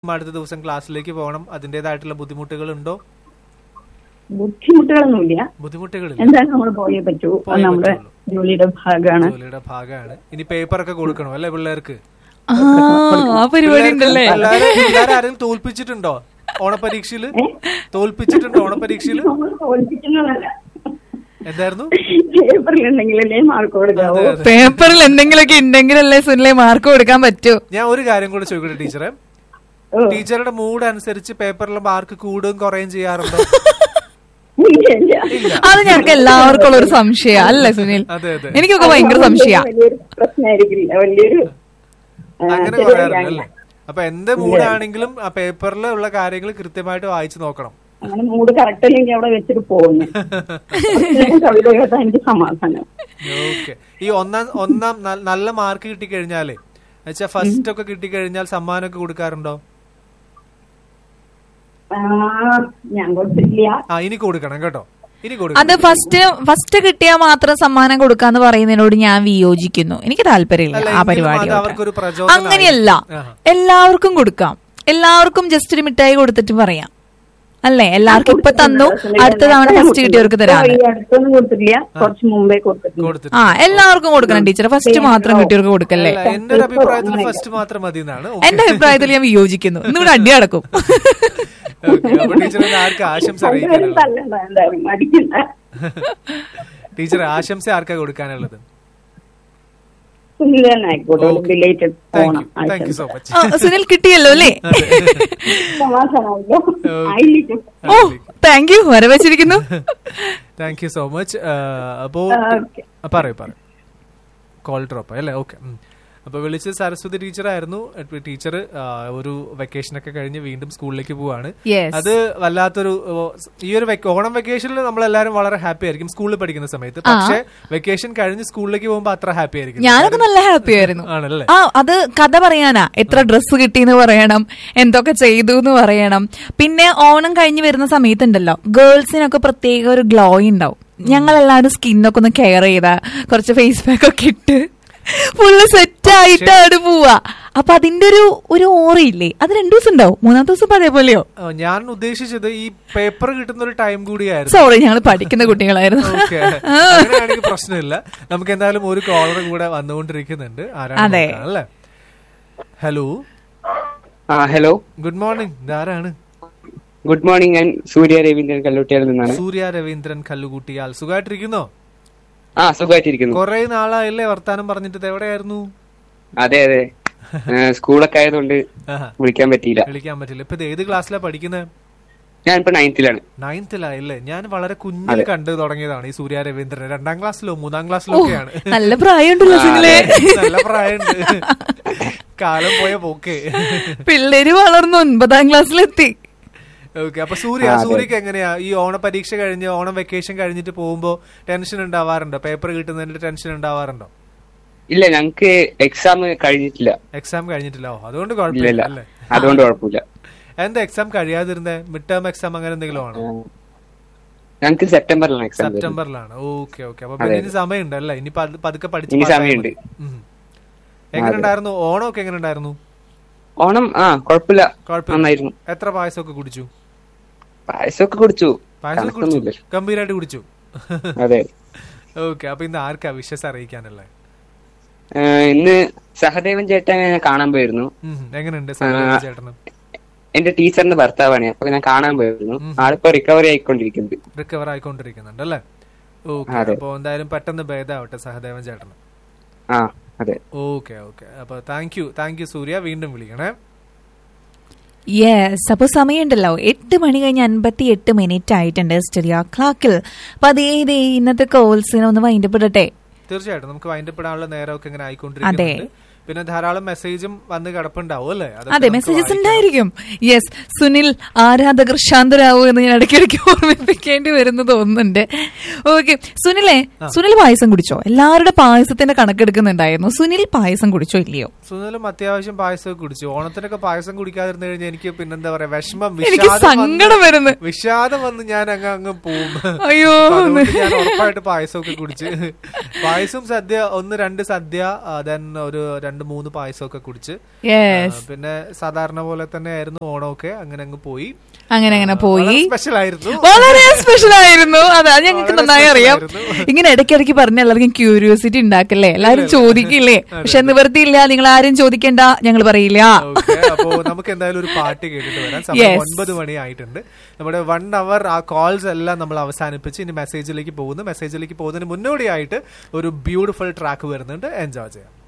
അടുത്ത ദിവസം ക്ലാസ്സിലേക്ക് പോകണം അതിന്റേതായിട്ടുള്ള ബുദ്ധിമുട്ടുകൾ ഉണ്ടോ ബുദ്ധിമുട്ടുകളൊന്നുമില്ല ബുദ്ധിമുട്ടുകളില്ല എന്തായാലും നമ്മൾ പോയേ പറ്റൂ അത് പോയേ നമ്മുടെ പറ്റുള്ളൂ. ജോലിയുടെ ഭാഗമാണ് ജോലിയുടെ ഭാഗമാണ് ഇനി പേപ്പറൊക്കെ കൊടുക്കണം അല്ലെ പിള്ളേർക്ക് ആ ആ പരിപാടി ഉണ്ടല്ലേ പിള്ളേരെ പിള്ളേരെ ആരെങ്കിലും തോൽപ്പിച്ചിട്ടുണ്ടോ ഓണപരീക്ഷയില് തോൽപ്പിച്ചിട്ടുണ്ടോ ഓണപരീക്ഷയില് നമ്മൾ തോൽപ്പിക്കുന്നതല്ല എന്തായിരുന്നു പേപ്പറിലുണ്ടെങ്കിലല്ലേ മാർക്ക് കൊടുക്കാവൂ അതെ, അതെ. പേപ്പറിൽ എന്തെങ്കിലുമൊക്കെ ഉണ്ടെങ്കിലല്ലേ സുനിലെ മാർക്ക് കൊടുക്കാൻ പറ്റൂ ഞാൻ ഒരു കാര്യം കൂടെ ചോദിക്കട്ടെ ടീച്ചറെ ഓ, ടീച്ചറുടെ മൂഡ് അനുസരിച്ച് പേപ്പറിൽ മാർക്ക് കൂടുകയും കുറയും ചെയ്യാറുണ്ടോ ഇല്ല, ഇല്ല. ഇല്ല അത് ഞങ്ങൾക്ക് എല്ലാവർക്കും ഉള്ള ഒരു സംശയ അല്ലേ സുനിൽ അതെ അതെ എനിക്കൊക്കെ ഭയങ്കര സംശയ വലിയൊരു പ്രശ്നമായിരിക്കില്ല വലിയൊരു ആ, അങ്ങനെ ചെറിയ പറയാറുണ്ട് കാര്യം. അല്ലേ അപ്പൊ എന്ത് മൂഡാണെങ്കിലും ആ പേപ്പറിൽ ഉള്ള കാര്യങ്ങൾ കൃത്യമായിട്ട് വായിച്ചു നോക്കണം അങ്ങനെ മൂഡ് കറക്റ്റ് അല്ലെങ്കിൽ അവിടെ വെച്ചിട്ട് പോകുന്നു കവിത കേട്ടാ എനിക്ക് സമാധാനം ഓക്കെ ഈ ഒന്നാം ഒന്നാം ന- നല്ല മാർക്ക് കിട്ടിക്കഴിഞ്ഞാലേ എന്നുവെച്ചാ ഫസ്റ്റ് ഒക്കെ കിട്ടിക്കഴിഞ്ഞാൽ സമ്മാനമൊക്കെ കൊടുക്കാറുണ്ടോ ആ, ഞാൻ കൊടുത്തില്ല ആ ഇനി കൊടുക്കണം കേട്ടോ ഇനി കൊടുക്കണം അത് ഫസ്റ്റ് ഫസ്റ്റ് കിട്ടിയാൽ മാത്രം സമ്മാനം കൊടുക്കാന്ന് പറയുന്നതിനോട് ഞാൻ വിയോജിക്കുന്നു എനിക്ക് താല്പര്യമില്ല അല്ല, ആ എങ്കിലും അത് പരിപാടിയോട് അവർക്കൊരു പ്രചോദനമായി. അങ്ങനെയല്ല ആഹാ. എല്ലാവർക്കും കൊടുക്കാം എല്ലാവർക്കും ജസ്റ്റ് ഒരു മിഠായി കൊടുത്തിട്ട് പറയാം അല്ലേ എല്ലാവർക്കും ഇപ്പൊ തന്നു അടുത്ത തവണ ഫസ്റ്റ് കിട്ടിയവർക്ക് തരാം ഈ അടുത്തൊന്നും കൊടുത്തിട്ടില്ല കുറച്ച് മുമ്പേ കൊടുത്തിട്ടുണ്ട് കൊടുത്തിട്ട് ആ എല്ലാവർക്കും കൊടുക്കണം ടീച്ചർ ഫസ്റ്റ് മാത്രം കിട്ടിയവർക്ക് കൊടുക്കല്ലേ അല്ല എന്റെ ഒരു അഭിപ്രായത്തിൽ ഫസ്റ്റ് മാത്രം മതി എന്നാണ് എന്റെ അഭിപ്രായത്തിൽ ഞാൻ വിയോജിക്കുന്നു ഇന്നിവിടെ അടി നടക്കും അപ്പൊ ടീച്ചറിന് ആർക്ക് ആശംസ രണ്ടുപേരും അറിയിക്കാനുള്ളത് തല്ലണ്ട എന്തായാലും അടിക്കണ്ട ടീച്ചർ ആശംസ ആർക്കാ കൊടുക്കാനുള്ളത് സുനിൽ തന്നെ ആയിക്കോട്ടെ belated thank Onam you thank you so much ആ, സുനിൽ കിട്ടിയല്ലോ അല്ലേ സമാധാനമല്ലോ ആയിരിക്കും ഓ താങ്ക് യു വരവച്ചിരിക്കുന്നു താങ്ക് യു സോ മച്ച് അപ്പോ ഓക്കെ ആ, പറയൂ പറയൂ കോൾ ഡ്രോപ്പ് അല്ലേ ഓക്കെ അപ്പൊ വിളിച്ചത് സരസ്വതി ടീച്ചറായിരുന്നു ടീച്ചർ ഒരു വെക്കേഷൻ ഒക്കെ കഴിഞ്ഞ് വീണ്ടും സ്കൂളിലേക്ക് പോവാണ് യെസ് അത് വല്ലാത്തൊരു ഓ, ഈ ഒരു വെക്ക- ഓണം വെക്കേഷനിൽ നമ്മളെല്ലാരും വളരെ ഹാപ്പി ആയിരിക്കും സ്കൂളിൽ പഠിക്കുന്ന സമയത്ത് പക്ഷേ വെക്കേഷൻ കഴിഞ്ഞ് സ്കൂളിലേക്ക് പോകുമ്പോൾ അത്ര ഹാപ്പി ആയിരിക്കും ഞാനൊക്കെ നല്ല ഹാപ്പി ആയിരുന്നു ആണല്ലേ ആ അത് കഥ പറയാനാ എത്ര ഡ്രസ്സ് കിട്ടിയെന്ന് പറയണം എന്തൊക്കെ ചെയ്തു എന്ന് പറയണം പിന്നെ ഓണം കഴിഞ്ഞ് വരുന്ന സമയത്തുണ്ടല്ലോ ഗേൾസിനൊക്കെ പ്രത്യേക ഒരു ഗ്ലോ ഉണ്ടാവും ഞങ്ങൾ എല്ലാവരും സ്കിന്നൊക്കെ ഒന്ന് കെയർ ചെയ്ത കുറച്ച് ഫേസ് പാക്ക് ഒക്കെ ഇട്ട് ഫുള്ള് സെറ്റ് ആയിട്ടാണ് പോവാ അപ്പൊ അതിന്റെ ഒരു ഒരു ഓറയില്ലേ അത് രണ്ടു ദിവസം ഉണ്ടാവും മൂന്നാമത്തെ ദിവസം ഇപ്പൊ അതേപോലെയോ ആ, ഞാൻ ഉദ്ദേശിച്ചത് ഈ പേപ്പർ കിട്ടുന്ന ഒരു ടൈം കൂടിയായിരുന്നു സോറി ഞങ്ങൾ പഠിക്കുന്ന കുട്ടികളായിരുന്നു ഓക്കെ അങ്ങനെയാണെങ്കിൽ പ്രശ്നമില്ല നമുക്ക് എന്തായാലും ഒരു കോളർ കൂടെ വന്നുകൊണ്ടിരിക്കുന്നുണ്ട് ആരാണ് അതെ. നോക്കാം, അല്ലേ ഹലോ ആ ഹലോ ഗുഡ് മോർണിംഗ് ഇതാരാണ് ഗുഡ് മോർണിംഗ് ഞാൻ സൂര്യ രവീന്ദ്രൻ കല്ലൂട്ടിയിൽ നിന്നാണ് സൂര്യ രവീന്ദ്രൻ കല്ലുകൂട്ടിയാൽ സുഖമായിട്ടിരിക്കുന്നോ ആ സുഖമായിട്ടിരിക്കുന്നു കൊറേ നാളായല്ലേ വർത്താനം പറഞ്ഞിട്ട് ഇത് എവിടെയായിരുന്നു അതെ അതെ ഏ, സ്കൂളൊക്കെ ആയതുകൊണ്ട് ആഹാ, വിളിക്കാൻ പറ്റിയില്ല വിളിക്കാൻ പറ്റില്ല ഇപ്പൊ ഇത് ഏത് ക്ലാസ്സിലാ പഠിക്കുന്നത് ഞാൻ ഇപ്പൊ നയൻത്തിലാണ് നയൻത്തിലായല്ലേ ഞാൻ വളരെ കുഞ്ഞിൽ അതെ. കണ്ടു തുടങ്ങിയതാണ് ഈ സൂര്യ രവീന്ദ്രൻ രണ്ടാം ക്ലാസ്സിലോ മൂന്നാം ക്ലാസ്സിലോ ഓ ഒക്കെയാണ് നല്ല പ്രായമുണ്ടല്ലോ നിങ്ങളെ നല്ല പ്രായമുണ്ട് കാലം പോയ പോക്കേ പിള്ളേര് വളർന്നു ഒൻപതാം ക്ലാസ്സിലെത്തി ഓക്കെ അപ്പൊ സൂര്യ ആ, അതെ. സൂര്യക്ക് എങ്ങനെയാ ഈ ഓണ പരീക്ഷ കഴിഞ്ഞ് ഓണം വെക്കേഷൻ കഴിഞ്ഞിട്ട് പോകുമ്പോ ടെൻഷൻ ഉണ്ടാവാറുണ്ടോ പേപ്പർ കിട്ടുന്നതിന്റെ ടെൻഷൻ ഉണ്ടാവാറുണ്ടോ ഇല്ല ഞങ്ങക്ക് എക്സാം കഴിഞ്ഞിട്ടില്ല എക്സാം കഴിഞ്ഞിട്ടില്ല ഓ അതുകൊണ്ട് ഇല്ല കുഴപ്പമില്ല ഇല്ല അല്ലേ അതുകൊണ്ട് കുഴപ്പമില്ല എന്താ എക്സാം കഴിയാതിരുന്നേ മിഡ് ടേം എക്സാം അങ്ങനെ എന്തെങ്കിലും ആണോ ഞങ്ങക്ക് സെപ്റ്റംബറിലാണ് എക്സാം സെപ്റ്റംബറിലാണ് ഓക്കെ ഓക്കെ അപ്പൊ അതെ, പിന്നെ അതെ. ഇനി സമയമുണ്ട് അല്ലേ ഇനി പത്- പതുക്കെ പഠിച്ച് ഇനി പാസ്സായാ സമയമുണ്ട്. മതി. ഉം. എങ്ങനെ ഉണ്ടായിരുന്നു ഓണം ഒക്കെ എങ്ങനെ ഉണ്ടായിരുന്നു ഓണം ആ കുഴപ്പമില്ല കുഴപ്പമില്ല നന്നായിരുന്നു എത്ര പായസമൊക്കെ കുടിച്ചു പായസമൊക്കെ കുടിച്ചു പായസം കുടിച്ചു കണക്കൊന്നുമില്ല ഗംഭീരമായിട്ട് കുടിച്ചു അതെ ഓക്കെ അപ്പൊ ഇന്ന് ആർക്കാ വിശ്വസ് അറിയിക്കാനല്ലേ ഏ, ഇന്ന് സഹദേവൻ ചേട്ടനെ ഞാൻ കാണാൻ പോയിരുന്നു ഉം. എങ്ങനെയുണ്ട് സഹദേവൻ ചേട്ടന് എന്റെ ടീച്ചറിന്റെ ഭർത്താവാണ് അപ്പൊ ഞാൻ കാണാൻ പോയിരുന്നു ആളിപ്പോ റിക്കവറി ആയിക്കൊണ്ടിരിക്കുന്നത് റിക്കവർ ആയിക്കൊണ്ടിരിക്കുന്നുണ്ട് അല്ലേ ഓക്കെ അതെ. അപ്പൊ എന്തായാലും പെട്ടെന്ന് ഭേദാവട്ടെ സഹദേവൻ ചേട്ടന് ആ അതെ ഓക്കെ ഓക്കെ അപ്പൊ thank you thank you Surya വീണ്ടും വിളിക്കണേ യെസ് അപ്പൊ സമയമുണ്ടല്ലോ എട്ട് മണി കഴിഞ്ഞ് അൻപത്തി എട്ട് മിനിറ്റ് ആയിട്ടുണ്ട് സ്റ്റഡിയോ ക്ലാക്കിൽ അപ്പൊ അതേ ഇതേ ഇന്നത്തെ കോൾസിനെ ഒന്ന് വൈൻഡപ്പെടട്ടെ തീർച്ചയായിട്ടും നമുക്ക് വൈൻഡപ്പെടാനുള്ള നേരമൊക്കെ ഇങ്ങനെ ആയിക്കൊണ്ടിരിക്കുന്നുണ്ട് പിന്നെ ധാരാളം മെസ്സേജും വന്ന് കിടപ്പുണ്ടാവും അല്ലേ അതൊക്കെ അതെ നമുക്ക് മെസ്സേജസ് വായിക്കണം. ഉണ്ടായിരിക്കും യെസ് സുനിൽ ആരാധകർ ശാന്തരാവൂ എന്ന് ഞാൻ ഇടയ്ക്കിടയ്ക്ക് ഓർമ്മിപ്പിക്കേണ്ടി വരുന്നു തോന്നുന്നുണ്ട് ഓക്കെ സുനിലേ സുനിൽ പായസം കുടിച്ചോ എല്ലാവരുടെ പായസത്തിന്റെ കണക്കെടുക്കുന്നുണ്ടായിരുന്നു സുനിൽ പായസം കുടിച്ചോ ഇല്ലയോ സുനിലും അത്യാവശ്യം പായസം കുടിച്ചു ഓണത്തിനൊക്കെ പായസം കുടിക്കാതിരുന്നു കഴിഞ്ഞാൽ എനിക്ക് പിന്നെന്താ പറയാ വിഷമം എനിക്ക് വിഷാദം സങ്കടം വന്ന് വരുന്നു. വിഷാദം വന്ന് ഞാൻ അങ്ങ് അങ്ങ് പോവും അയ്യോ. അപ്പൊ അതുകൊണ്ട് ഞാൻ ഉറപ്പായിട്ട് പായസമൊക്കെ കുടിച്ച് പായസം സദ്യ ഒന്ന് രണ്ട് സദ്യ ദെൻ ഒരു രണ്ട് രണ്ട് മൂന്ന് പായസമൊക്കെ കുടിച്ച് യെസ് ആ, പിന്നെ സാധാരണ പോലെ തന്നെ ആയിരുന്നു ഓണമൊക്കെ അങ്ങനെ അങ്ങ് പോയി അങ്ങനെ അങ്ങനെ പോയി സ്പെഷ്യൽ ആയിരുന്നു വളരെ സ്പെഷ്യൽ ആയിരുന്നു അതെ അത് ഞങ്ങൾക്ക് വളരെ നന്നായി special അറിയാം ആയിരുന്നു. ഇങ്ങനെ ഇടയ്ക്കിടയ്ക്ക് പറഞ്ഞ എല്ലാവർക്കും ക്യൂരിയോസിറ്റി ഉണ്ടാക്കല്ലേ എല്ലാരും ചോദിക്കില്ലേ പക്ഷെ നിവർത്തിയില്ല നിങ്ങൾ ആരും ചോദിക്കണ്ട ഞങ്ങൾ പറയില്ല ഓക്കെ അപ്പോ നമുക്ക് എന്തായാലും ഒരു പാട്ട് കേട്ടിട്ട് വരാം സമയം Yes. ഒൻപത് മണി ആയിട്ടുണ്ട് നമ്മുടെ വൺ അവർ ആ കോൾസ് എല്ലാം നമ്മൾ അവസാനിപ്പിച്ച് ഇനി മെസ്സേജിലേക്ക് പോകുന്നു മെസ്സേജിലേക്ക് പോകുന്നതിന് മുന്നോടിയായിട്ട് ഒരു ബ്യൂട്ടിഫുൾ ട്രാക്ക് വരുന്നുണ്ട് എൻജോയ് ചെയ്യാം